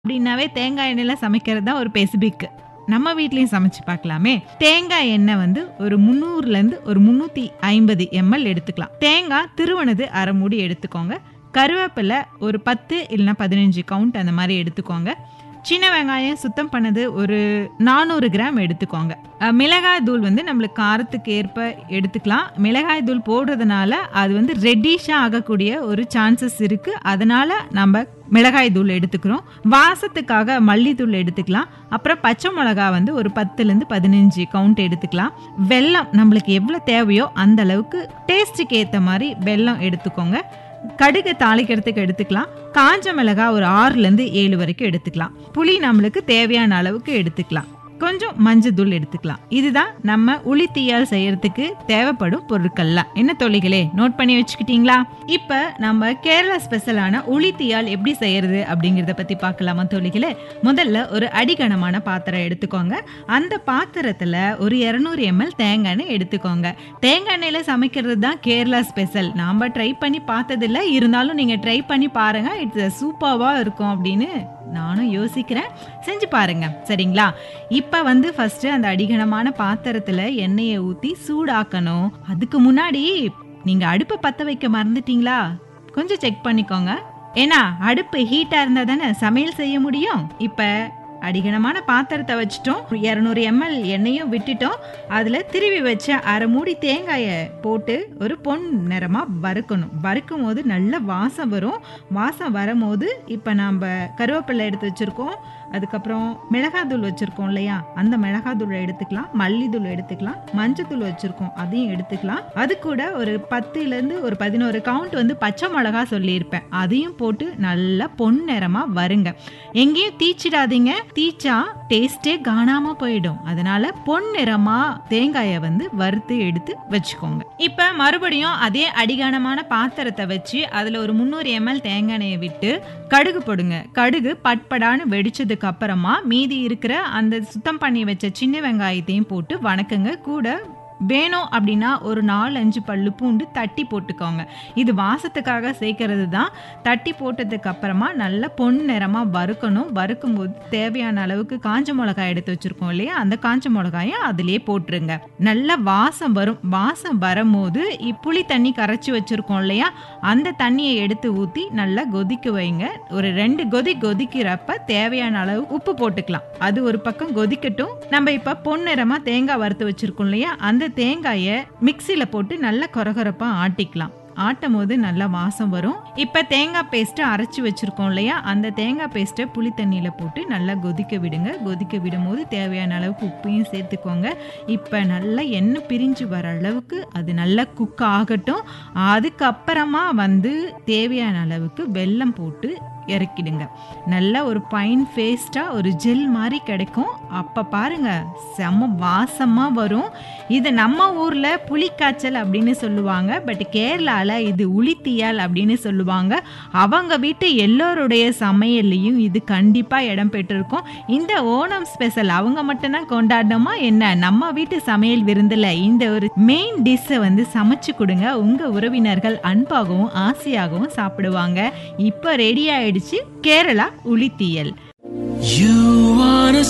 அப்படின்னாவே தேங்காய் எண்ணெயில சமைக்கிறது தான் ஒரு பெசிபிக் நம்ம வீட்லயும் சமைச்சு பார்க்கலாமே தேங்காய் எண்ணெய் வந்து ஒரு முந்நூறுல இருந்து ஒரு முந்நூத்தி ஐம்பது எம்எல் எடுத்துக்கலாம் தேங்காய் திருவனது அரை மூடி எடுத்துக்கோங்க கருவேப்பிலை ஒரு பத்து இல்லைன்னா பதினஞ்சு கவுண்ட் அந்த மாதிரி எடுத்துக்கோங்க சின்ன வெங்காயம் சுத்தம் பண்ணது ஒரு நானூறு கிராம் எடுத்துக்கோங்க அஹ், மிளகாய் தூள் வந்து நம்மளுக்கு காரத்துக்கு ஏற்ப எடுத்துக்கலாம் மிளகாய் தூள் போடுறதுனால அது வந்து ரெட்டிஷாக ஆகக்கூடிய ஒரு சான்சஸ் இருக்கு அதனால நம்ம மிளகாய் தூள் எடுத்துக்கிறோம் வாசத்துக்காக மல்லித்தூள் எடுத்துக்கலாம் அப்புறம் பச்சை மிளகா வந்து ஒரு பத்துலேருந்து பதினஞ்சு கவுண்ட் எடுத்துக்கலாம் வெல்லம் நம்மளுக்கு எவ்வளோ தேவையோ அந்த அளவுக்கு டேஸ்ட்டுக்கு ஏற்ற மாதிரி வெல்லம் எடுத்துக்கோங்க கடுகு தாளிக்கிறதுக்கு எடுத்துக்கலாம் காஞ்ச மிளகா ஒரு ஆறுலேருந்து ஏழு வரைக்கும் எடுத்துக்கலாம் புளி நம்மளுக்கு தேவையான அளவுக்கு எடுத்துக்கலாம் கொஞ்சம் மஞ்சத்தூள் எடுத்துக்கலாம் இதுதான் நம்ம உளித்தீயால் செய்யறதுக்கு தேவைப்படும் பொருட்கள்லாம் என்ன தொழிகளே நோட் பண்ணி வச்சுக்கிட்டீங்களா இப்ப நம்ம கேரளா ஸ்பெஷலான உளித்தீயால் எப்படி செய்யறது அப்படிங்கறத பத்தி பார்க்கலாமா தொழிகளே முதல்ல ஒரு அடிகனமான பாத்திரம் எடுத்துக்கோங்க அந்த பாத்திரத்துல ஒரு 200 எம்எல் தேங்காய் எண்ணெய் எடுத்துக்கோங்க தேங்காய் எண்ணெயில சமைக்கிறது தான் கேரளா ஸ்பெஷல் நாம ட்ரை பண்ணி பார்த்ததில்ல இருந்தாலும் நீங்க ட்ரை பண்ணி பாருங்க இட்ஸ் சூப்பர்வா இருக்கும் அப்படின்னு நானும் யோசிக்கிறேன் செஞ்சு பாருங்க சரிங்களா இப்போ வந்து ஃபர்ஸ்ட் அந்த அடிகனமான பாத்திரத்துல எண்ணெயை ஊத்தி சூடாக்கணும் அதுக்கு முன்னாடி நீங்க அடுப்பை பத்த வைக்க மறந்துட்டீங்களா கொஞ்சம் செக் பண்ணிக்கோங்க ஏன்னா அடுப்பு ஹீட்டா இருந்தா தானே சமையல் செய்ய முடியும் இப்ப அடிகனமான பாத்திரத்தை வச்சுட்டோம் இரநூறு எம்எல் எண்ணெயும் விட்டுட்டோம் அதில் திருவி வச்ச அரை மூடி தேங்காயை போட்டு ஒரு பொன் நிறமாக வறுக்கணும் வறுக்கும் போது நல்ல வாசம் வரும் வாசம் வரும்போது இப்போ நாம் கருவேப்பிலை எடுத்து வச்சுருக்கோம் அதுக்கப்புறம் மிளகாத்தூள் வச்சுருக்கோம் இல்லையா அந்த மிளகாத்தூளை எடுத்துக்கலாம் மல்லித்தூள் எடுத்துக்கலாம் மஞ்சத்தூள் வச்சுருக்கோம் அதையும் எடுத்துக்கலாம் அது கூட ஒரு பத்துலேருந்து ஒரு பதினோரு கவுண்ட் வந்து பச்சை மிளகா சொல்லியிருப்பேன் அதையும் போட்டு நல்லா பொன் நிறமாக வருங்க எங்கேயும் தீச்சிடாதீங்க தீச்சா டேஸ்டே காணாம போயிடும் அதனால பொன் நிறமா தேங்காயை வந்து வறுத்து எடுத்து வச்சுக்கோங்க இப்ப மறுபடியும் அதே அடிகானமான பாத்திரத்தை வச்சு அதுல ஒரு முந்நூறு எம்எல் தேங்காய் எண்ணெயை விட்டு கடுகு போடுங்க கடுகு பட்படான்னு வெடிச்சதுக்கு அப்புறமா மீதி இருக்கிற அந்த சுத்தம் பண்ணி வச்ச சின்ன வெங்காயத்தையும் போட்டு வணக்குங்க கூட வேணும் அப்படின்னா ஒரு நாலு அஞ்சு பல்லு பூண்டு தட்டி போட்டுக்கோங்க இது வாசத்துக்காக சேர்க்கறது தான் தட்டி போட்டதுக்கு அப்புறமா நல்லா பொன் நிறமாக வறுக்கணும் வறுக்கும் போது தேவையான அளவுக்கு காஞ்ச மிளகாய் எடுத்து வச்சிருக்கோம் இல்லையா அந்த காஞ்ச மிளகாயும் அதிலே போட்டுருங்க நல்ல வாசம் வரும் வாசம் வரும்போது இ- புளி தண்ணி கரைச்சி வச்சிருக்கோம் இல்லையா அந்த தண்ணியை எடுத்து ஊற்றி நல்லா கொதிக்க வைங்க ஒரு ரெண்டு கொதி கொதிக்கிறப்ப தேவையான அளவு உப்பு போட்டுக்கலாம் அது ஒரு பக்கம் கொதிக்கட்டும் நம்ம இப்ப பொன்னிறமா தேங்காய் வறுத்து வச்சிருக்கோம் இல்லையா அந்த தேங்காயை மிக்சியில போட்டு நல்லா கொரகொரப்பா ஆட்டிக்கலாம் ஆட்டும் போது நல்லா வாசம் வரும் இப்ப தேங்காய் பேஸ்ட்டை அரைச்சி வச்சிருக்கோம் இல்லையா அந்த தேங்காய் பேஸ்ட்டை புளி தண்ணியில போட்டு நல்லா கொதிக்க விடுங்க கொதிக்க விடும் போது தேவையான அளவுக்கு உப்பையும் சேர்த்துக்கோங்க இப்ப நல்லா எண்ணெய் பிரிஞ்சு வர அளவுக்கு அது நல்லா குக் ஆகட்டும் அதுக்கப்புறமா வந்து தேவையான அளவுக்கு வெல்லம் போட்டு இறக்கிடுங்க நல்ல ஒரு பைன் பேஸ்ட்டாக ஒரு ஜெல் மாதிரி கிடைக்கும் அப்போ பாருங்க செம்ம வாசமாக வரும் இது நம்ம ஊரில் புளிக்காய்ச்சல் அப்படின்னு சொல்லுவாங்க பட் கேரளாவில் இது உளித்தியால் அப்படின்னு சொல்லுவாங்க அவங்க வீட்டு எல்லோருடைய சமையல்லையும் இது கண்டிப்பாக இடம் பெற்றிருக்கும் இந்த ஓணம் ஸ்பெஷல் அவங்க மட்டும்தான் கொண்டாடணுமா என்ன நம்ம வீட்டு சமையல் விருந்தில் இந்த ஒரு மெயின் டிஷ்ஷை வந்து சமைச்சு கொடுங்க உங்கள் உறவினர்கள் அன்பாகவும் ஆசையாகவும் சாப்பிடுவாங்க இப்போ ரெடி ஆயிடுச்சு Kerala உளித்தியல் You wanna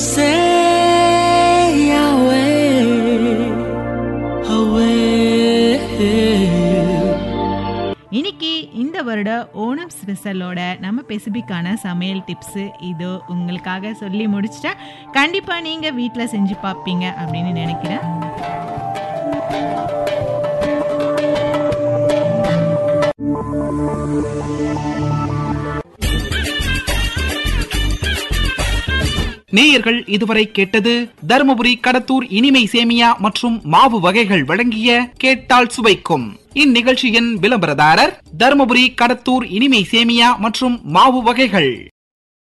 say away, away. இன்னைக்கு இந்த வருட ஓணம் ஸ்பெஷலோட நம்ம பெசிபிக்கான சமையல் டிப்ஸ் இதோ உங்களுக்காக சொல்லி முடிச்சிட்டேன் கண்டிப்பா நீங்க வீட்டில் செஞ்சு பார்ப்பீங்க அப்படின்னு நினைக்கிறேன் நேயர்கள் இதுவரை கேட்டது தருமபுரி கடத்தூர் இனிமை சேமியா மற்றும் மாவு வகைகள் வழங்கிய கேட்டால் சுவைக்கும் இந்நிகழ்ச்சியின் விளம்பரதாரர் தருமபுரி கடத்தூர் இனிமை சேமியா மற்றும் மாவு வகைகள்